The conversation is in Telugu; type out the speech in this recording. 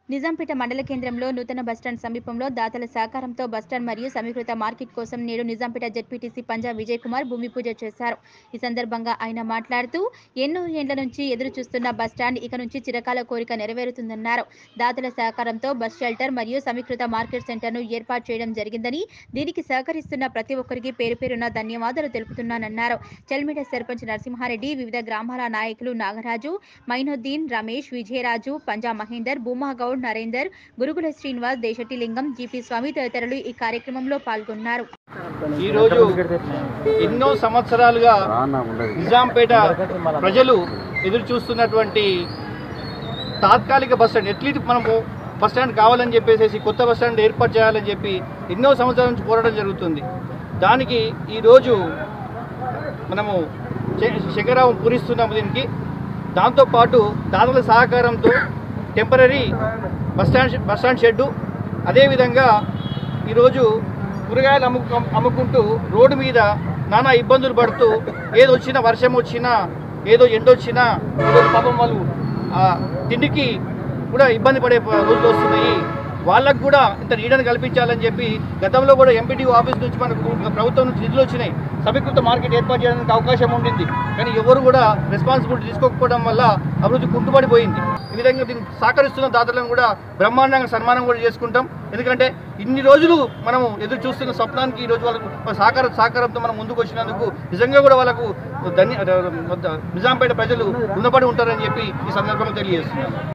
నిజాంపేట మండల కేంద్రంలో నూతన బస్టాండ్ సమీపంలో దాతల సహకారంతో బస్టాండ్ మరియు సమీకృత మార్కెట్ కోసం నేడు నిజాంపేట జెడ్పీటీసీ పంజా విజయ్ కుమార్ భూమి పూజ చేశారు ఈ సందర్భంగా ఆయన మాట్లాడుతూ ఎన్నో ఏండ్ల నుంచి ఎదురు చూస్తున్న బస్టాండ్ ఇక నుంచి చిరకాల కోరిక నెరవేరుతుందన్నారు దాతల సహకారంతో బస్ షెల్టర్ మరియు సమీకృత మార్కెట్ సెంటర్ను ఏర్పాటు చేయడం జరిగిందని దీనికి సహకరిస్తున్న ప్రతి ఒక్కరికి పేరు పేరున ధన్యవాదాలు తెలుపుతున్నానన్నారు చల్మిడ సర్పంచ్ నరసింహారెడ్డి వివిధ గ్రామాల నాయకులు నాగరాజు మైనుద్దీన్ రమేష్ విజయరాజు పంజా మహేందర్ భూమా గౌడ్ నరేందర్ గురుగుల శ్రీనివాస్ దేశటి లింగం జీపీ స్వామి తదితరులు ఈ కార్యక్రమంలో పాల్గొన్నారు ఈరోజు ఎన్నో సంవత్సరాలుగా నిజాంపేట ప్రజలు ఎదురు చూస్తున్నటువంటి తాత్కాలిక బస్ స్టాండ్ ఎట్లీస్ట్ మనము బస్ స్టాండ్ కావాలని చెప్పేసి కొత్త బస్ స్టాండ్ ఏర్పాటు చేయాలని చెప్పి ఎన్నో సంవత్సరాల నుంచి పోరాటం జరుగుతుంది దానికి ఈరోజు మనము శ- శంకరావం పూరిస్తున్నాము దీనికి దాంతోపాటు దాతల సహకారంతో temporary bus stand bus stand shed అదేవిధంగా ఈరోజు కూరగాయలు అమ్ము అమ్ముకుంటూ రోడ్డు మీద నానా ఇబ్బందులు పడుతూ ఏదో వచ్చినా వర్షం వచ్చినా ఏదో ఎండొచ్చినా ఈరోజు పాపం వాళ్ళు ఆ, తిండికి కూడా ఇబ్బంది పడే ప- రోజులు వస్తున్నాయి వాళ్ళకు కూడా ఇంత నీడను కల్పించాలని చెప్పి గతంలో కూడా ఎంపీటీఓ ఆఫీస్ నుంచి మనకు ప్రభుత్వం నుంచి నిధులు వచ్చినాయి సమీకృత మార్కెట్ ఏర్పాటు చేయడానికి అవకాశం ఉండింది కానీ ఎవరు కూడా రెస్పాన్సిబిలిటీ తీసుకోకపోవడం వల్ల అభివృద్ధి కుంటుపడిపోయింది ఈ విధంగా దీన్ని సహకరిస్తున్న దాతలను కూడా బ్రహ్మాండంగా సన్మానం కూడా చేసుకుంటాం ఎందుకంటే ఇన్ని రోజులు మనము ఎదురు చూస్తున్న స్వప్నానికి ఈ రోజు వాళ్ళకు వాళ్ళ సహకార సహకారంతో మనం ముందుకు వచ్చినందుకు నిజంగా కూడా వాళ్ళకు ధన్య నిజాంపేట ప్రజలు రుణపడి ఉంటారని చెప్పి ఈ సందర్భంగా తెలియజేస్తున్నాను